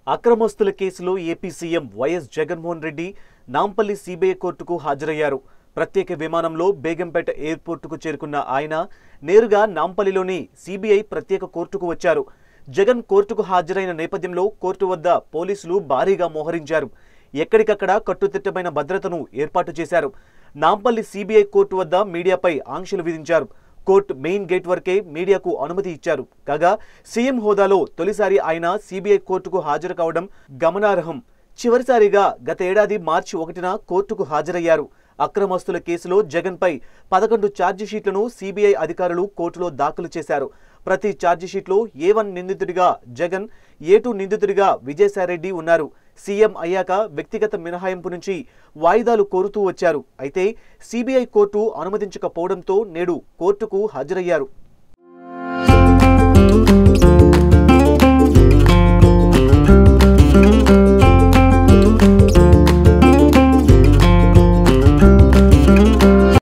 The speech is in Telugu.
అక్రమస్తుల కేసులో AP CM YS Jaganmohan Reddy Nampally CBI కోర్టుకు హాజరయ్యారు ప్రత్యేక విమానంలో బేగంపేట ఎయిర్పోర్టుకు చేరుకున్న ఆయన నేరుగా నాంపల్లిలోని సిబిఐ ప్రత్యేక కోర్టుకు వచ్చారు జగన్ కోర్టుకు హాజరైన నేపథ్యంలో కోర్టు వద్ద పోలీసులు భారీగా మోహరించారు ఎక్కడికక్కడ కట్టుదిట్టమైన భద్రతను ఏర్పాటు చేశారు నాంపల్లి సిబిఐ కోర్టు వద్ద మీడియాపై ఆంక్షలు విధించారు కోర్టు మెయిన్ గేట్ వరకే మీడియాకు అనుమతి ఇచ్చారు కాగా సీఎం హోదాలో తొలిసారి ఆయన సిబిఐ కోర్టుకు హాజరు కావడం గమనార్హం చివరిసారిగా గత ఏడాది మార్చి ఒకటిన కోర్టుకు హాజరయ్యారు అక్రమస్తుల కేసులో జగన్పై పదకొండు ఛార్జిషీట్లను సిబిఐ అధికారులు కోర్టులో దాఖలు చేశారు ప్రతి ఛార్జిషీట్లో ఏ వన్ నిందితుడిగా జగన్ ఏ టూ నిందితుడిగా విజయసాయిరెడ్డి ఉన్నారు సీఎం అయ్యాక వ్యక్తిగత మినహాయింపు నుంచి వాయిదాలు కోరుతూ వచ్చారు అయితే సిబిఐ కోర్టు అనుమతించకపోవడంతో నేడు కోర్టుకు హాజరయ్యారు